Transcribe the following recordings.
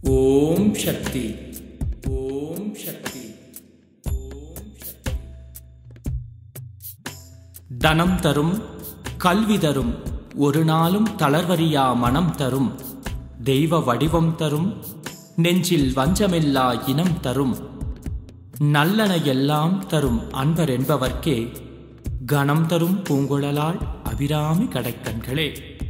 ஓம் சக்தி ஓம் சக்தி ஓம் சக்தி தனம் தரும் கல்வி தரும் ஒரு நாளும் தளர்வறியா மனம் தரும் தெய்வ வடிவம் தரும் நெஞ்சில் வஞ்சமில்லா இனம் தரும் நல்லன எல்லாம் தரும் அன்பர் என்பவர்க்கே கணம் தரும் பூங்குழலாள் அபிராமி கடைக்கண்களே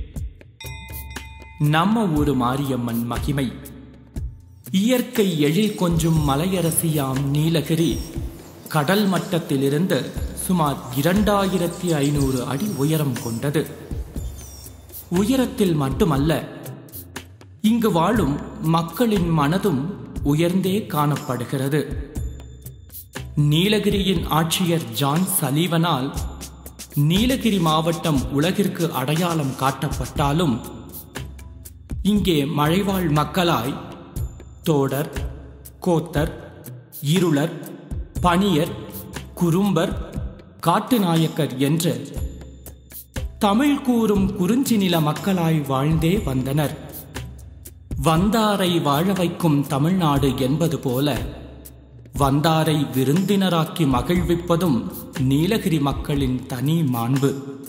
நம்ம ஊரு மாரியம்மன் மகிமை இயற்கை எழில் கொஞ்சும் மலையரசியாம் நீலகிரி கடல் மட்டத்திலிருந்து சுமார் இரண்டாயிரத்தி ஐநூறு அடி உயரம் கொண்டது உயரத்தில் மட்டுமல்ல இங்கு வாழும் மக்களின் மனதும் உயர்ந்தே காணப்படுகிறது நீலகிரியின் ஆட்சியர் ஜான் சலீவனால் நீலகிரி மாவட்டம் உலகிற்கு அடையாளம் காட்டப்பட்டாலும் இங்கே மழைவாழ் மக்களாய் தோடர் கோத்தர் இருளர் பணியர் குறும்பர் காட்டுநாயக்கர் என்று தமிழ் கூறும் குறிஞ்சி நில மக்களாய் வாழ்ந்தே வந்தனர் வந்தாரை வாழ வைக்கும் தமிழ்நாடு என்பது போல வந்தாரை விருந்தினராக்கி மகிழ்விப்பதும் நீலகிரி மக்களின் தனி மாண்பு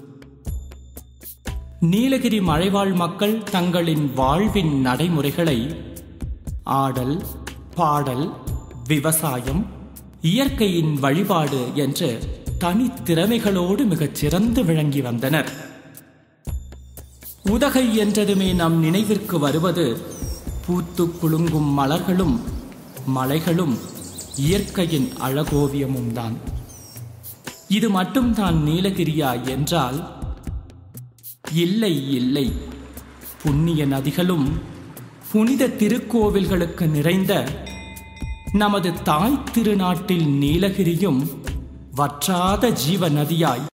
நீலகிரி மழைவாழ் மக்கள் தங்களின் வாழ்வின் நடைமுறைகளை ஆடல் பாடல் விவசாயம் இயற்கையின் வழிபாடு என்று தனித்திறமைகளோடு மிகச் சிறந்து விளங்கி வந்தனர் உதகை என்றதுமே நம் நினைவிற்கு வருவது பூத்து குலுங்கும் மலர்களும் மலைகளும் இயற்கையின் அழகோவியமும் தான் இது மட்டும்தான் நீலகிரியா என்றால் இல்லை இல்லை புண்ணிய நதிகளும் புனித திருக்கோவில்களுக்கு நிறைந்த நமது தாய் திருநாட்டில் நீலகிரியும் வற்றாத ஜீவ நதியாய்